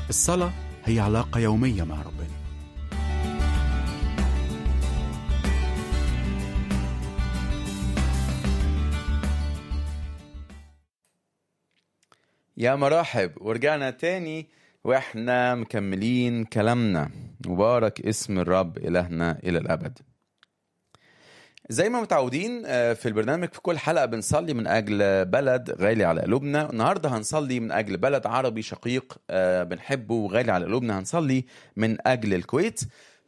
الصلاة هي علاقة يومية مع ربنا يا مرحب ورجعنا تاني واحنا مكملين كلامنا مبارك اسم الرب إلهنا إلى الأبد زي ما متعودين آه، في البرنامج في كل حلقة بنصلي من أجل بلد غالي على قلوبنا النهاردة هنصلي من أجل بلد عربي شقيق آه، بنحبه وغالي على قلوبنا هنصلي من أجل الكويت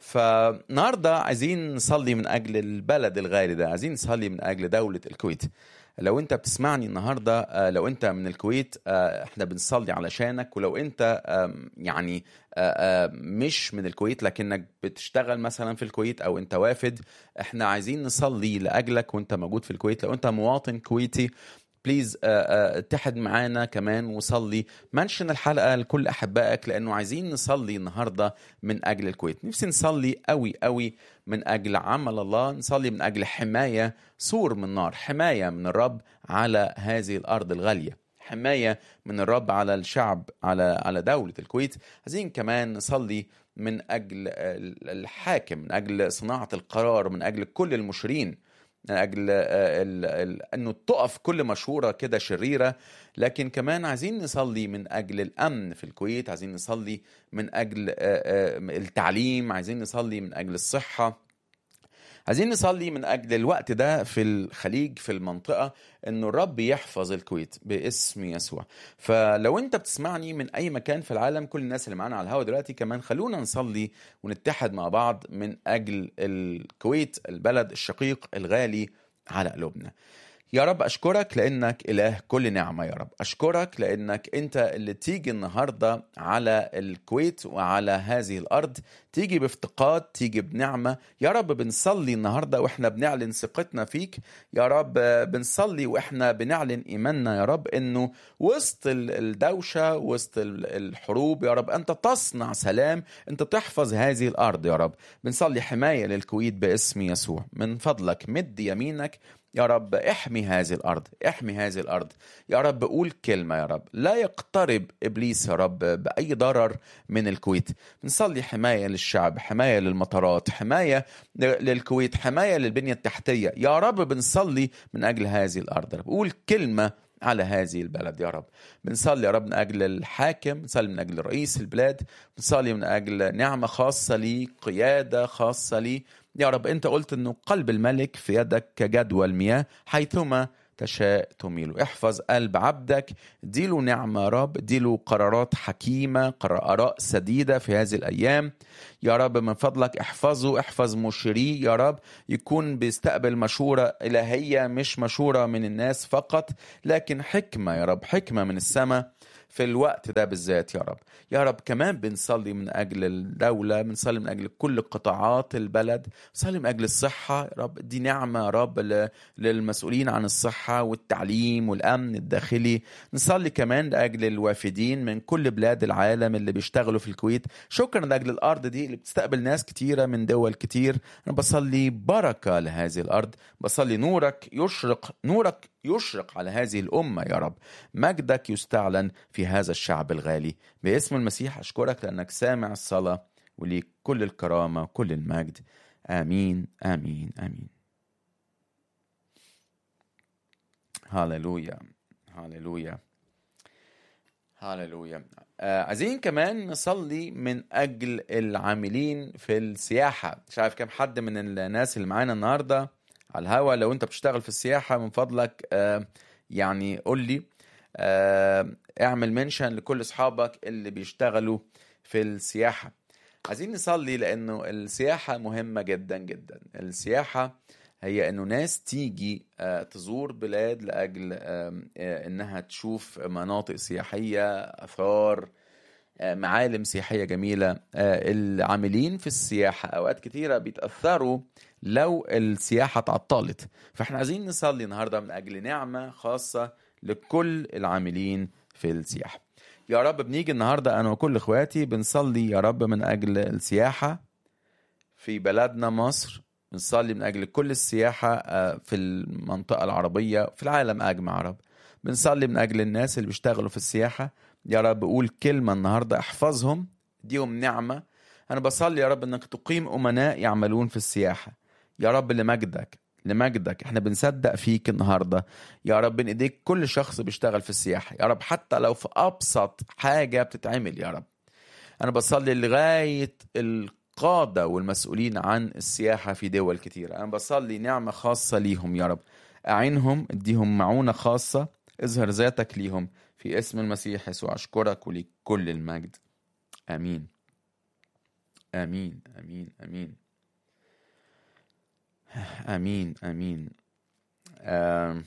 فالنهاردة عايزين نصلي من أجل البلد الغالي ده عايزين نصلي من أجل دولة الكويت لو انت بتسمعني النهارده آه، لو انت من الكويت آه، احنا بنصلي علشانك ولو انت آم، يعني آه، آه، مش من الكويت لكنك بتشتغل مثلا في الكويت او انت وافد احنا عايزين نصلي لاجلك وانت موجود في الكويت لو انت مواطن كويتي بليز اتحد معانا كمان وصلي منشن الحلقه لكل احبائك لانه عايزين نصلي النهارده من اجل الكويت نفسي نصلي قوي قوي من اجل عمل الله نصلي من اجل حمايه سور من نار حمايه من الرب على هذه الارض الغاليه حمايه من الرب على الشعب على على دوله الكويت عايزين كمان نصلي من اجل الحاكم من اجل صناعه القرار من اجل كل المشيرين من اجل آه، ال- ال- انه تقف كل مشوره كده شريره لكن كمان عايزين نصلي من اجل الامن في الكويت عايزين نصلي من اجل آه، آه، التعليم عايزين نصلي من اجل الصحه عايزين نصلي من اجل الوقت ده في الخليج في المنطقه انه الرب يحفظ الكويت باسم يسوع فلو انت بتسمعني من اي مكان في العالم كل الناس اللي معانا على الهوا دلوقتي كمان خلونا نصلي ونتحد مع بعض من اجل الكويت البلد الشقيق الغالي على قلوبنا يا رب أشكرك لأنك إله كل نعمة يا رب أشكرك لأنك أنت اللي تيجي النهاردة على الكويت وعلى هذه الأرض تيجي بافتقاد تيجي بنعمة يا رب بنصلي النهاردة وإحنا بنعلن ثقتنا فيك يا رب بنصلي وإحنا بنعلن إيماننا يا رب إنه وسط ال- الدوشة وسط ال- الحروب يا رب أنت تصنع سلام أنت تحفظ هذه الأرض يا رب بنصلي حماية للكويت باسم يسوع من فضلك مد يمينك يا رب احمي هذه الارض احمي هذه الارض يا رب قول كلمه يا رب لا يقترب ابليس يا رب باي ضرر من الكويت نصلي حمايه للشعب حمايه للمطارات حمايه للكويت حمايه للبنيه التحتيه يا رب بنصلي من اجل هذه الارض يا رب قول كلمه على هذه البلد يا رب بنصلي يا رب من أجل الحاكم بنصلي من أجل رئيس البلاد بنصلي من أجل نعمة خاصة لي قيادة خاصة لي يا رب أنت قلت أنه قلب الملك في يدك كجدوى المياه حيثما تشاء تميله احفظ قلب عبدك اديله نعمة يا رب اديله قرارات حكيمة قرار آراء سديدة في هذه الأيام يا رب من فضلك احفظه احفظ مشيريه يا رب يكون بيستقبل مشورة إلهية مش مشورة من الناس فقط لكن حكمة يا رب حكمة من السماء في الوقت ده بالذات يا رب يا رب كمان بنصلي من أجل الدولة بنصلي من أجل كل قطاعات البلد بنصلي من أجل الصحة يا رب دي نعمة يا رب ل- للمسؤولين عن الصحة والتعليم والأمن الداخلي نصلي كمان لأجل الوافدين من كل بلاد العالم اللي بيشتغلوا في الكويت شكرا لأجل الأرض دي اللي بتستقبل ناس كتيرة من دول كتير أنا بصلي بركة لهذه الأرض بصلي نورك يشرق نورك يشرق على هذه الأمة يا رب مجدك يستعلن في هذا الشعب الغالي باسم المسيح أشكرك لأنك سامع الصلاة وليك كل الكرامة وكل المجد آمين آمين آمين هاليلويا هاليلويا هاليلويا آه عايزين كمان نصلي من اجل العاملين في السياحه مش عارف كم حد من الناس اللي معانا النهارده على الهوا لو انت بتشتغل في السياحه من فضلك آه يعني قول لي آه اعمل منشن لكل اصحابك اللي بيشتغلوا في السياحه عايزين نصلي لانه السياحه مهمه جدا جدا السياحه هي انه ناس تيجي آه، تزور بلاد لاجل آم، آه، انها تشوف مناطق سياحيه اثار آه، معالم سياحيه جميله آه، العاملين في السياحه اوقات كتيره بيتاثروا لو السياحه تعطلت فاحنا عايزين نصلي النهارده من اجل نعمه خاصه لكل العاملين في السياحه يا رب بنيجي النهارده انا وكل اخواتي بنصلي يا رب من اجل السياحه في بلدنا مصر بنصلي من أجل كل السياحة آه، في المنطقة العربية في العالم أجمع يا رب بنصلي من أجل الناس اللي بيشتغلوا في السياحة يا رب قول كلمة النهاردة احفظهم اديهم نعمة أنا بصلي يا رب إنك تقيم أمناء يعملون في السياحة يا رب لمجدك لمجدك احنا بنصدق فيك النهارده يا رب بين ايديك كل شخص بيشتغل في السياحه يا رب حتى لو في ابسط حاجه بتتعمل يا رب انا بصلي لغايه القاده والمسؤولين عن السياحه في دول كتيره انا بصلي نعمه خاصه ليهم يا رب اعينهم اديهم معونه خاصه اظهر ذاتك ليهم في اسم المسيح يسوع اشكرك وليك كل المجد امين امين امين امين امين امين آم.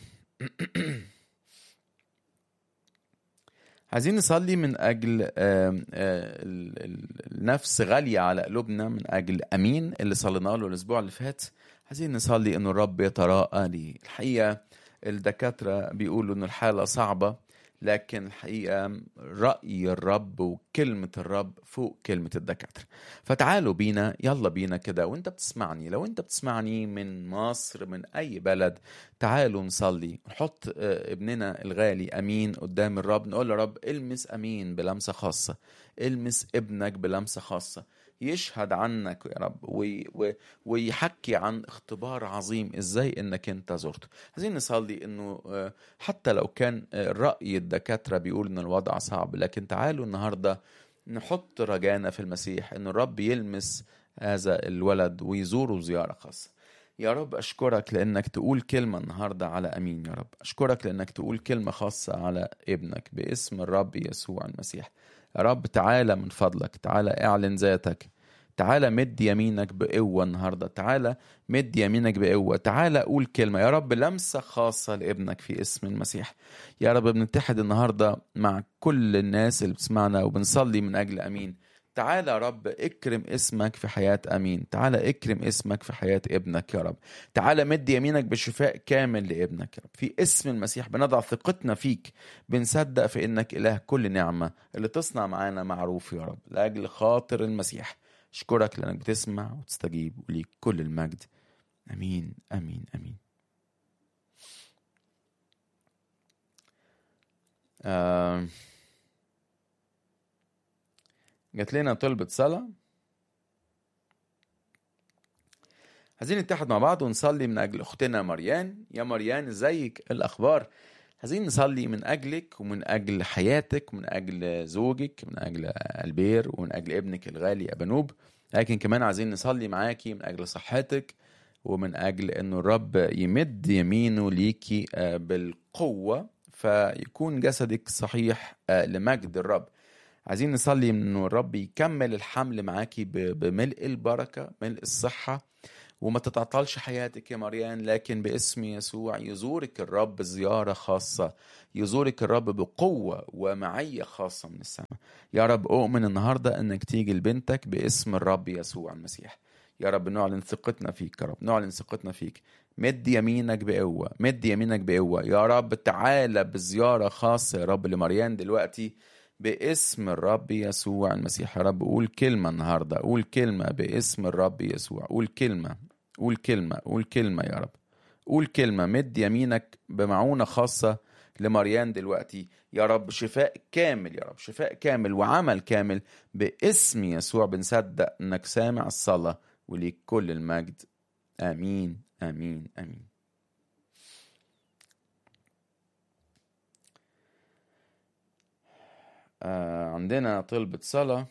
عايزين نصلي من اجل آم، آه، ال- ال- النفس غاليه على قلوبنا من اجل امين اللي صلينا له الاسبوع اللي فات عايزين نصلي انه الرب يتراءى لي الحقيقه الدكاتره بيقولوا انه الحاله صعبه لكن الحقيقه راي الرب وكلمه الرب فوق كلمه الدكاتره فتعالوا بينا يلا بينا كده وانت بتسمعني لو انت بتسمعني من مصر من اي بلد تعالوا نصلي نحط آه، ابننا الغالي امين قدام الرب نقول له رب المس امين بلمسه خاصه المس ابنك بلمسه خاصه يشهد عنك يا رب وي وي ويحكي عن اختبار عظيم ازاي انك انت زرته عايزين نصلي انه آه، حتى لو كان آه، راي الدكاتره بيقول ان الوضع صعب لكن تعالوا النهارده نحط رجانا في المسيح ان الرب يلمس هذا الولد ويزوره زياره خاصه يا رب أشكرك لأنك تقول كلمة النهاردة على أمين يا رب أشكرك لأنك تقول كلمة خاصة على ابنك باسم الرب يسوع المسيح يا رب تعالى من فضلك تعالى اعلن ذاتك تعالى مد يمينك بقوة النهاردة تعالى مد يمينك بقوة تعالى قول كلمة يا رب لمسة خاصة لابنك في اسم المسيح يا رب بنتحد النهاردة مع كل الناس اللي بتسمعنا وبنصلي من أجل أمين تعالى يا رب اكرم اسمك في حياة أمين تعالى اكرم اسمك في حياة ابنك يا رب تعالى مد يمينك بشفاء كامل لابنك يا رب في اسم المسيح بنضع ثقتنا فيك بنصدق في انك اله كل نعمة اللي تصنع معانا معروف يا رب لاجل خاطر المسيح اشكرك لانك بتسمع وتستجيب وليك كل المجد امين امين امين آه جات لنا طلبة صلاة عايزين نتحد مع بعض ونصلي من أجل أختنا مريان يا مريان ازيك إيه الأخبار عايزين نصلي من أجلك ومن أجل حياتك ومن أجل زوجك من أجل البير ومن أجل ابنك الغالي أبنوب لكن كمان عايزين نصلي معاكي من أجل صحتك ومن أجل أنه الرب يمد يمينه ليكي آه، بالقوة فيكون جسدك صحيح آه، لمجد الرب عايزين نصلي انه الرب يكمل الحمل معاكي ب- بملء البركه ملء الصحه وما تتعطلش حياتك يا مريان لكن باسم يسوع يزورك الرب زياره خاصه يزورك الرب بقوه ومعيه خاصه من السماء يا رب اؤمن النهارده انك تيجي لبنتك باسم الرب يسوع المسيح يا رب نعلن ثقتنا فيك يا رب نعلن ثقتنا فيك مد يمينك بقوه مد يمينك بقوه يا رب تعالى بزياره خاصه يا رب لمريان دلوقتي باسم الرب يسوع المسيح يا رب قول كلمة النهاردة قول كلمة باسم الرب يسوع قول كلمة قول كلمة قول كلمة يا رب قول كلمة مد يمينك بمعونة خاصة لمريان دلوقتي يا رب شفاء كامل يا رب شفاء كامل وعمل كامل باسم يسوع بنصدق انك سامع الصلاة وليك كل المجد امين امين امين آه عندنا طلبة صلاة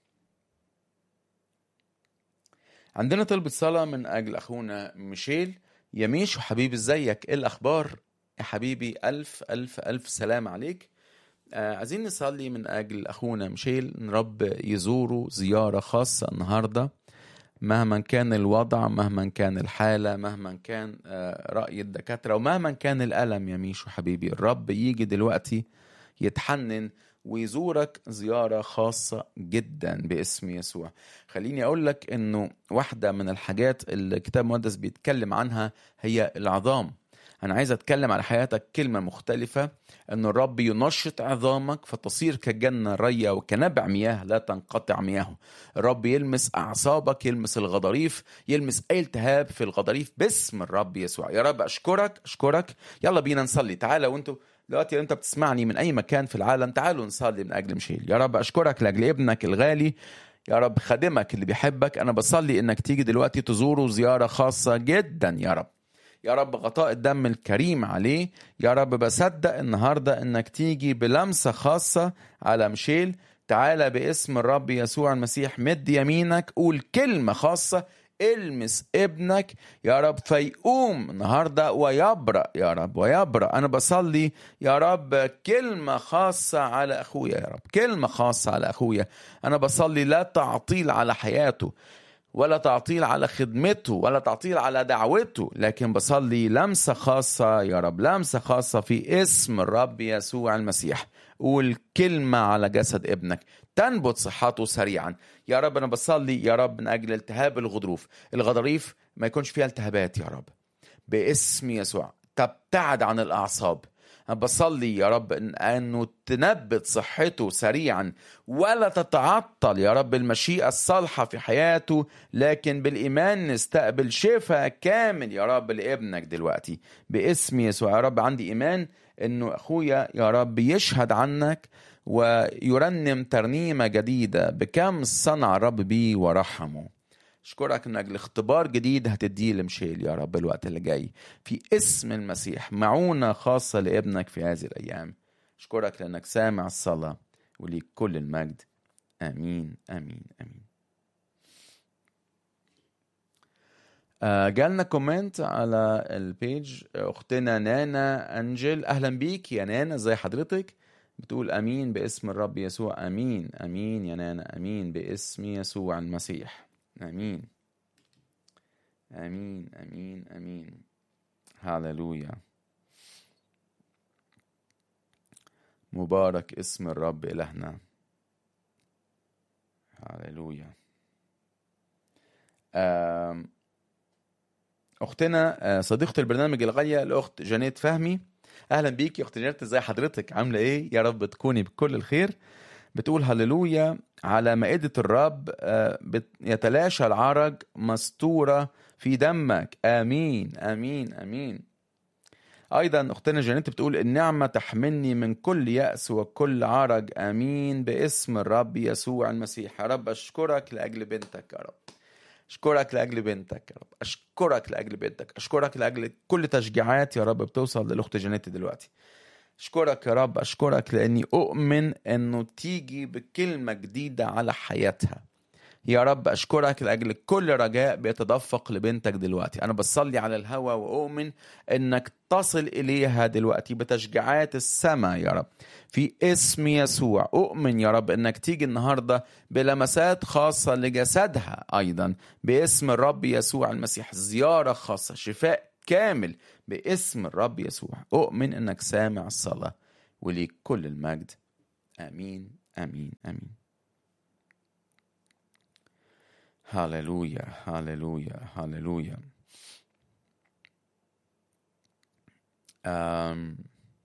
عندنا طلبة صلاة من أجل أخونا ميشيل يميش وحبيبي ازيك ايه الأخبار يا حبيبي ألف ألف ألف سلام عليك آه عايزين نصلي من أجل أخونا ميشيل إن رب يزوره زيارة خاصة النهاردة مهما كان الوضع مهما كان الحالة مهما كان آه رأي الدكاترة ومهما كان الألم يا ميشو حبيبي الرب يجي دلوقتي يتحنن ويزورك زيارة خاصة جدا باسم يسوع خليني أقول لك أنه واحدة من الحاجات اللي الكتاب المقدس بيتكلم عنها هي العظام أنا عايز أتكلم على حياتك كلمة مختلفة أن الرب ينشط عظامك فتصير كجنة رية وكنبع مياه لا تنقطع مياهه الرب يلمس أعصابك يلمس الغضاريف يلمس أي التهاب في الغضاريف باسم الرب يسوع يا رب أشكرك أشكرك يلا بينا نصلي تعالى وانتوا دلوقتي انت بتسمعني من اي مكان في العالم تعالوا نصلي من اجل مشيل يا رب اشكرك لاجل ابنك الغالي يا رب خادمك اللي بيحبك انا بصلي انك تيجي دلوقتي تزوره زياره خاصه جدا يا رب يا رب غطاء الدم الكريم عليه يا رب بصدق النهارده انك تيجي بلمسه خاصه على مشيل تعالى باسم الرب يسوع المسيح مد يمينك قول كلمه خاصه المس ابنك يا رب فيقوم النهارده ويبرأ يا رب ويبرأ انا بصلي يا رب كلمه خاصه على اخويا يا رب كلمه خاصه على اخويا انا بصلي لا تعطيل على حياته ولا تعطيل على خدمته ولا تعطيل على دعوته لكن بصلي لمسه خاصه يا رب لمسه خاصه في اسم الرب يسوع المسيح قول كلمه على جسد ابنك تنبت صحته سريعا يا رب انا بصلي يا رب من اجل التهاب الغضروف الغضاريف ما يكونش فيها التهابات يا رب باسم يسوع تبتعد عن الاعصاب أنا بصلي يا رب إن انه تنبت صحته سريعا ولا تتعطل يا رب المشيئه الصالحه في حياته لكن بالايمان نستقبل شفاء كامل يا رب لابنك دلوقتي باسم يسوع يا رب عندي ايمان انه اخويا يا رب يشهد عنك ويرنم ترنيمه جديده بكم صنع الرب بيه ورحمه اشكرك من اجل اختبار جديد هتديه لمشيل يا رب الوقت اللي جاي في اسم المسيح معونه خاصه لابنك في هذه الايام اشكرك لانك سامع الصلاه وليك كل المجد امين امين امين آه، جالنا كومنت على البيج اختنا نانا انجل اهلا بيك يا نانا ازي حضرتك بتقول امين باسم الرب يسوع امين امين يا نانا امين باسم يسوع المسيح امين امين امين امين هاللويا مبارك اسم الرب الهنا هاللويا آم، اختنا آه، صديقه البرنامج الغاليه الاخت جانيت فهمي اهلا بيك يا اخت جانيت ازي حضرتك عامله ايه يا رب تكوني بكل الخير بتقول هللويا على مائدة الرب آه، بت- يتلاشى العرج مستورة في دمك آمين آمين آمين أيضا أختنا جانيت بتقول النعمة تحملني من كل يأس وكل عرج آمين باسم الرب يسوع المسيح يا رب أشكرك لأجل بنتك يا رب أشكرك لأجل بنتك يا رب أشكرك لأجل بنتك أشكرك لأجل كل تشجيعات يا رب بتوصل للأخت جانيت دلوقتي أشكرك يا رب أشكرك لأني أؤمن أنه تيجي بكلمة جديدة على حياتها يا رب أشكرك لأجل كل رجاء بيتدفق لبنتك دلوقتي أنا بصلي على الهوى وأؤمن أنك تصل إليها دلوقتي بتشجيعات السماء يا رب في اسم يسوع أؤمن يا رب أنك تيجي النهاردة بلمسات خاصة لجسدها أيضا باسم الرب يسوع المسيح زيارة خاصة شفاء كامل باسم الرب يسوع أؤمن أنك سامع الصلاة وليك كل المجد آمين آمين آمين هاللويا هاللويا هاللويا أم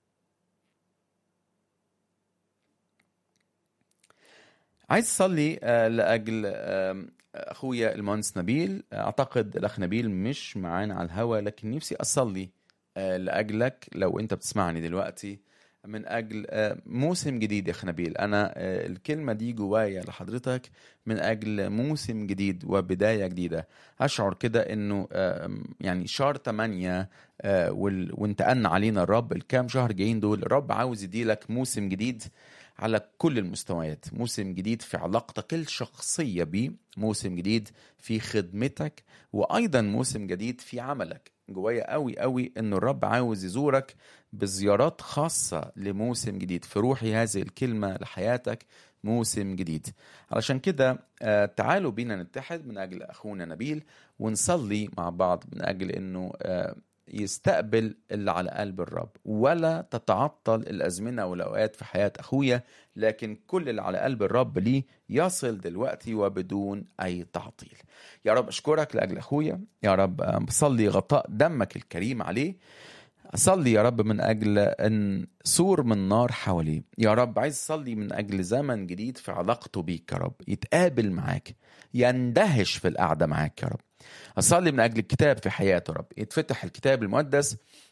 عايز اصلي آه، لاجل آم، اخويا المهندس نبيل اعتقد الاخ نبيل مش معانا على الهوا لكن نفسي اصلي آه، لاجلك لو انت بتسمعني دلوقتي من اجل آه، موسم جديد يا اخ نبيل انا آه، الكلمه دي جوايا لحضرتك من اجل موسم جديد وبدايه جديده اشعر كده انه آم، يعني شهر 8 آه، وال- وانتقلنا علينا الرب الكام شهر جايين دول الرب عاوز يديلك موسم جديد على كل المستويات موسم جديد في علاقتك الشخصية بيه موسم جديد في خدمتك وأيضا موسم جديد في عملك جوايا قوي قوي أن الرب عاوز يزورك بزيارات خاصة لموسم جديد في روحي هذه الكلمة لحياتك موسم جديد علشان كده آه، تعالوا بينا نتحد من أجل أخونا نبيل ونصلي مع بعض من أجل أنه آه، يستقبل اللي على قلب الرب ولا تتعطل الأزمنة والأوقات في حياة أخويا لكن كل اللي على قلب الرب ليه يصل دلوقتي وبدون أي تعطيل يا رب أشكرك لأجل أخويا يا رب آه، بصلي غطاء دمك الكريم عليه أصلي يا رب من أجل أن سور من نار حواليه يا رب عايز أصلي من أجل زمن جديد في علاقته بيك يا رب يتقابل معاك يندهش في القعدة معاك يا رب أصلي من أجل الكتاب في حياته يا رب يتفتح الكتاب المقدس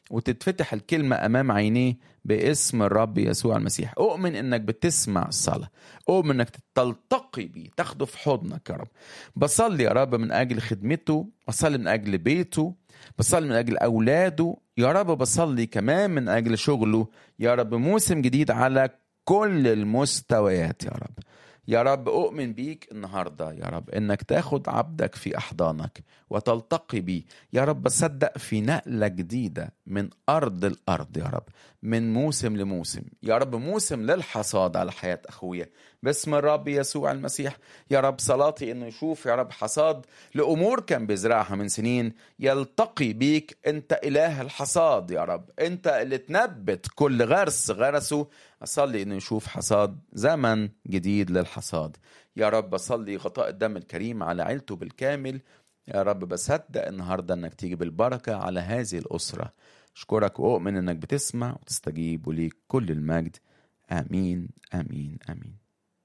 وتتفتح الكلمة أمام عينيه باسم الرب يسوع المسيح أؤمن أنك بتسمع الصلاة أؤمن أنك تلتقي بيه تاخده في حضنك يا رب بصلي يا رب من أجل خدمته بصلي من أجل بيته بصلي من أجل أولاده يا رب بصلي كمان من أجل شغله يا رب موسم جديد على كل المستويات يا رب يا رب أؤمن بيك النهاردة يا رب إنك تاخد عبدك في أحضانك وتلتقي بيه يا رب بصدق في نقلة جديدة من أرض الأرض يا رب من موسم لموسم يا رب موسم للحصاد على حياة أخويا باسم الرب يسوع المسيح يا رب صلاتي إنه يشوف يا رب حصاد لأمور كان بيزرعها من سنين يلتقي بيك أنت إله الحصاد يا رب أنت اللي تنبت كل غرس غرسه أصلي إنه يشوف حصاد زمن جديد للحصاد يا رب أصلي غطاء الدم الكريم على عيلته بالكامل يا رب بصدق النهارده انك تيجي بالبركه على هذه الاسره اشكرك واؤمن انك بتسمع وتستجيب وليك كل المجد امين امين امين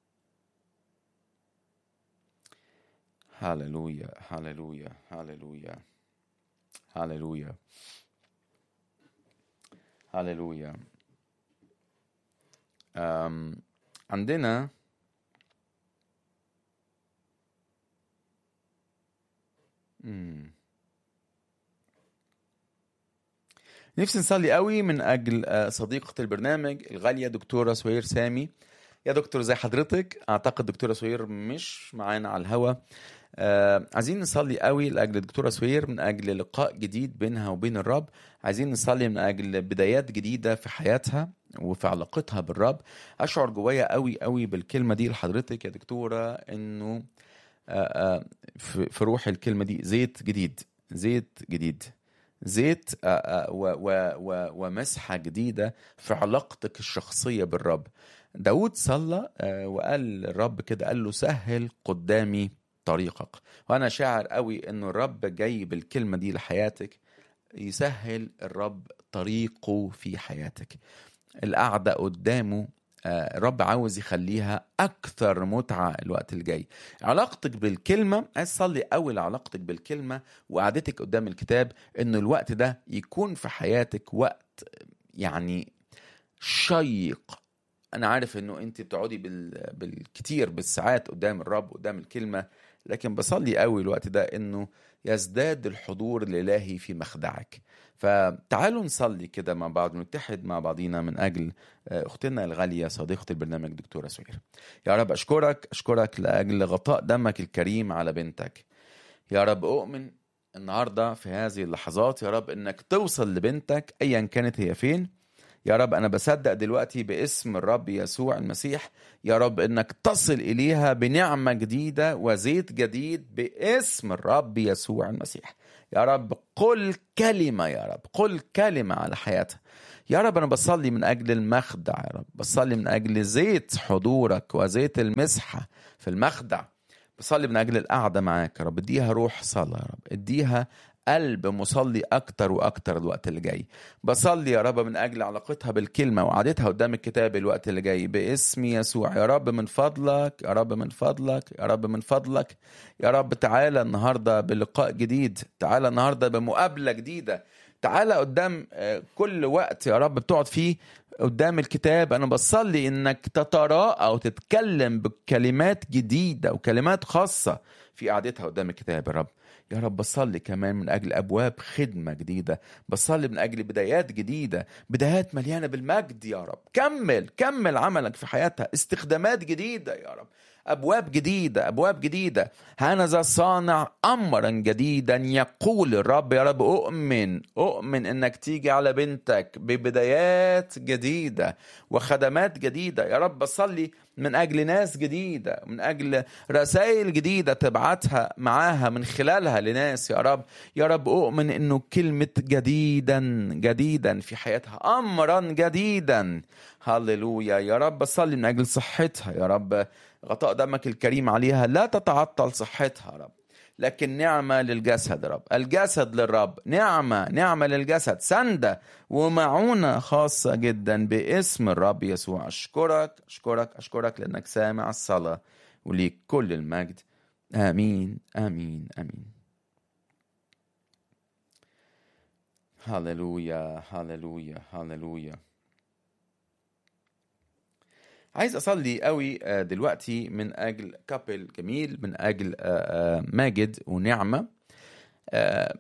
هللويا هللويا هللويا هللويا هللويا أم، عندنا مم. نفسي نصلي قوي من اجل آه، صديقه البرنامج الغاليه دكتوره سوير سامي يا دكتور زي حضرتك اعتقد دكتوره سوير مش معانا على الهوا آه عايزين نصلي قوي لاجل دكتوره سوير من اجل لقاء جديد بينها وبين الرب عايزين نصلي من اجل بدايات جديده في حياتها وفي علاقتها بالرب اشعر جوايا قوي قوي بالكلمه دي لحضرتك يا دكتوره انه آه، آه، في في روح الكلمه دي زيت جديد زيت جديد زيت آه، آه، و- و- و- ومسحه جديده في علاقتك الشخصيه بالرب داود صلى آه، وقال الرب كده قال له سهل قدامي طريقك وانا شاعر قوي انه الرب جاي بالكلمه دي لحياتك يسهل الرب طريقه في حياتك القعده قدامه آه، الرب عاوز يخليها اكثر متعه الوقت الجاي علاقتك بالكلمه عايز تصلي قوي لعلاقتك بالكلمه وقعدتك قدام الكتاب انه الوقت ده يكون في حياتك وقت يعني شيق انا عارف انه انت بتقعدي بال... بالكتير بالساعات قدام الرب قدام الكلمه لكن بصلي قوي الوقت ده انه يزداد الحضور الالهي في مخدعك فتعالوا نصلي كده مع بعض نتحد مع بعضينا من اجل آه، اختنا الغاليه صديقه البرنامج دكتوره سوير يا رب اشكرك اشكرك لاجل غطاء دمك الكريم على بنتك يا رب اؤمن النهارده في هذه اللحظات يا رب انك توصل لبنتك ايا كانت هي فين يا رب انا بصدق دلوقتي باسم الرب يسوع المسيح يا رب انك تصل اليها بنعمه جديده وزيت جديد باسم الرب يسوع المسيح يا رب قل كلمه يا رب قل كلمه على حياتها يا رب انا بصلي من اجل المخدع يا رب بصلي من اجل زيت حضورك وزيت المسحه في المخدع بصلي من اجل القعده معاك يا رب اديها روح صلاه يا رب اديها قلب مصلي اكتر واكتر الوقت اللي جاي بصلي يا رب من اجل علاقتها بالكلمه وقعدتها قدام الكتاب الوقت اللي جاي باسم يسوع يا رب من فضلك يا رب من فضلك يا رب من فضلك يا رب تعالى النهارده بلقاء جديد تعالى النهارده بمقابله جديده تعالى قدام آه، كل وقت يا رب بتقعد فيه قدام الكتاب انا بصلي انك تتراءى وتتكلم بكلمات جديده وكلمات خاصه في قعدتها قدام الكتاب يا رب يا رب بصلي كمان من اجل ابواب خدمه جديده بصلي من اجل بدايات جديده بدايات مليانه بالمجد يا رب كمل كمل عملك في حياتها استخدامات جديده يا رب ابواب جديده ابواب جديده هنذا صانع امرا جديدا يقول الرب يا رب اؤمن اؤمن انك تيجي على بنتك ببدايات جديده وخدمات جديده يا رب بصلي من اجل ناس جديده من اجل رسائل جديده تبعتها معاها من خلالها لناس يا رب يا رب اؤمن انه كلمه جديدا جديدا في حياتها امرا جديدا هللويا يا رب بصلي من اجل صحتها يا رب غطاء دمك الكريم عليها لا تتعطل صحتها يا رب لكن نعمة للجسد يا رب الجسد للرب نعمة نعمة للجسد سندة ومعونة خاصة جدا باسم الرب يسوع أشكرك أشكرك أشكرك لأنك سامع الصلاة وليك كل المجد آمين آمين آمين هللويا هللويا هللويا عايز اصلي قوي آه، دلوقتي من اجل كابل جميل من اجل آه، آه، ماجد ونعمه آه،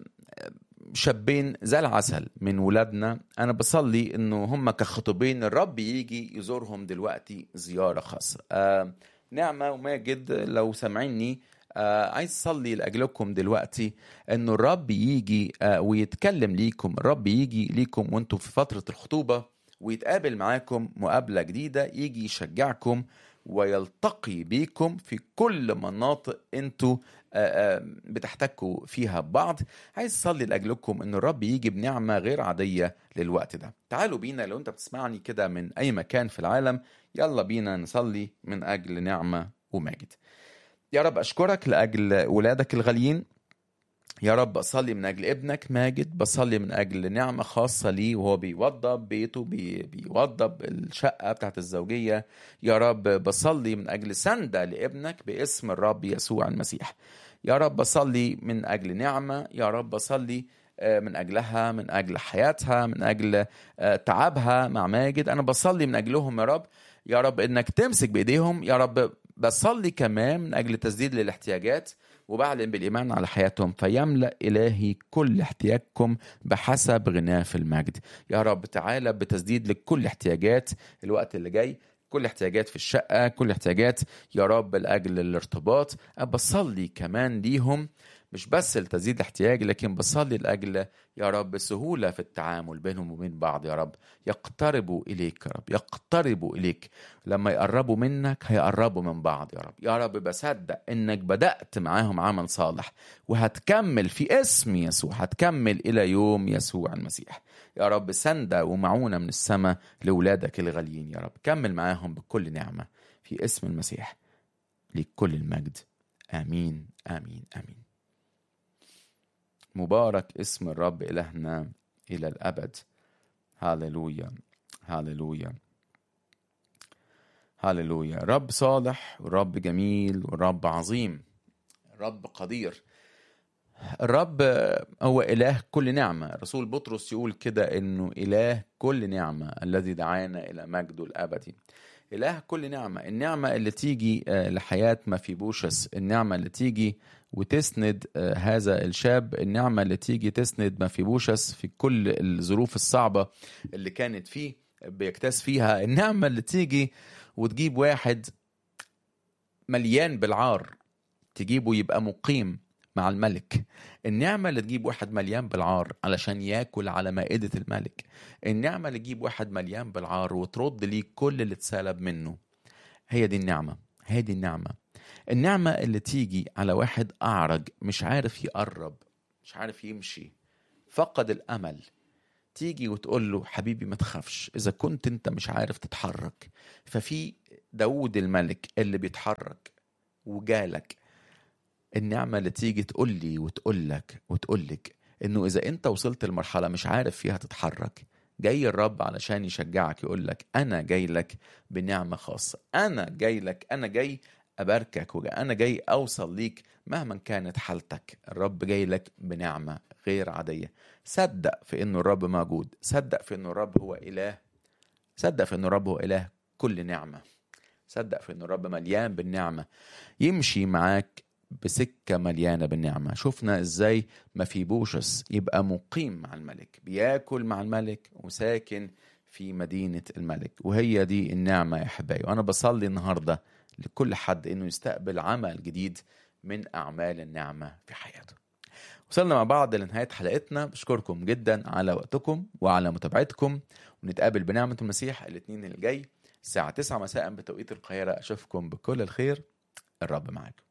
شابين زي العسل من ولادنا انا بصلي انه هم كخطوبين الرب يجي يزورهم دلوقتي زياره خاصه آه، نعمه وماجد لو سامعيني آه، عايز اصلي لاجلكم دلوقتي انه الرب يجي آه، ويتكلم ليكم الرب يجي ليكم وانتم في فتره الخطوبه ويتقابل معاكم مقابله جديده يجي يشجعكم ويلتقي بيكم في كل مناطق انتوا آه، آه، بتحتكوا فيها ببعض عايز اصلي لاجلكم ان الرب يجي بنعمه غير عاديه للوقت ده تعالوا بينا لو انت بتسمعني كده من اي مكان في العالم يلا بينا نصلي من اجل نعمه وماجد يا رب اشكرك لاجل ولادك الغاليين يا رب بصلي من اجل ابنك ماجد بصلي من اجل نعمه خاصه ليه وهو بيوضب بيته بي بيوضب الشقه بتاعت الزوجيه يا رب بصلي من اجل سنده لابنك باسم الرب يسوع المسيح يا رب بصلي من اجل نعمه يا رب بصلي آه، من اجلها من اجل حياتها من اجل آه، تعبها مع ماجد انا بصلي من اجلهم يا رب يا رب انك تمسك بايديهم يا رب بصلي كمان من اجل تسديد للاحتياجات وبعلن بالايمان على حياتهم فيملا الهي كل احتياجكم بحسب غناه في المجد يا رب تعالى بتسديد لكل احتياجات الوقت اللي جاي كل احتياجات في الشقه كل احتياجات يا رب لاجل الارتباط أنا بصلي كمان ليهم مش بس لتسديد الاحتياج لكن بصلي لاجل يا رب سهوله في التعامل بينهم وبين بعض يا رب يقتربوا اليك يا رب يقتربوا اليك لما يقربوا منك هيقربوا من بعض يا رب يا رب بصدق انك بدات معاهم عمل صالح وهتكمل في اسم يسوع هتكمل الى يوم يسوع المسيح يا رب سنده ومعونه من السماء لاولادك الغاليين يا رب كمل معاهم بكل نعمه في اسم المسيح ليك كل المجد امين امين امين مبارك اسم الرب إلهنا إلى الأبد هاليلويا هاليلويا هاليلويا رب صالح ورب جميل ورب عظيم رب قدير الرب هو إله كل نعمة رسول بطرس يقول كده إنه إله كل نعمة الذي دعانا إلى مجده الأبدي إله كل نعمة النعمة اللي تيجي آه، لحياة ما في بوشس النعمة اللي تيجي وتسند آه، هذا الشاب النعمة اللي تيجي تسند ما في بوشس في كل الظروف الصعبة اللي كانت فيه بيكتاز فيها النعمة اللي تيجي وتجيب واحد مليان بالعار تجيبه يبقى مقيم مع الملك النعمة اللي تجيب واحد مليان بالعار علشان ياكل على مائدة الملك النعمة اللي تجيب واحد مليان بالعار وترد ليه كل اللي اتسلب منه هي دي النعمة هي دي النعمة النعمة اللي تيجي على واحد أعرج مش عارف يقرب مش عارف يمشي فقد الأمل تيجي وتقول له حبيبي ما تخافش إذا كنت أنت مش عارف تتحرك ففي داود الملك اللي بيتحرك وجالك النعمة اللي تيجي تقول لي وتقول لك وتقول لك إنه إذا أنت وصلت لمرحلة مش عارف فيها تتحرك جاي الرب علشان يشجعك يقول لك أنا جاي لك بنعمة خاصة أنا جاي لك أنا جاي أباركك وأنا جاي أوصل ليك مهما كانت حالتك الرب جاي لك بنعمة غير عادية صدق في إنه الرب موجود صدق في إنه الرب هو إله صدق في إنه الرب هو إله كل نعمة صدق في إنه الرب مليان بالنعمة يمشي معاك بسكة مليانة بالنعمة شفنا ازاي ما في بوشس يبقى مقيم مع الملك بياكل مع الملك وساكن في مدينة الملك وهي دي النعمة يا أحبائي وأنا بصلي النهاردة لكل حد إنه يستقبل عمل جديد من أعمال النعمة في حياته وصلنا مع بعض لنهاية حلقتنا بشكركم جدا على وقتكم وعلى متابعتكم ونتقابل بنعمة المسيح الاثنين اللي جاي الساعة 9 مساء بتوقيت القاهرة أشوفكم بكل الخير الرب معاكم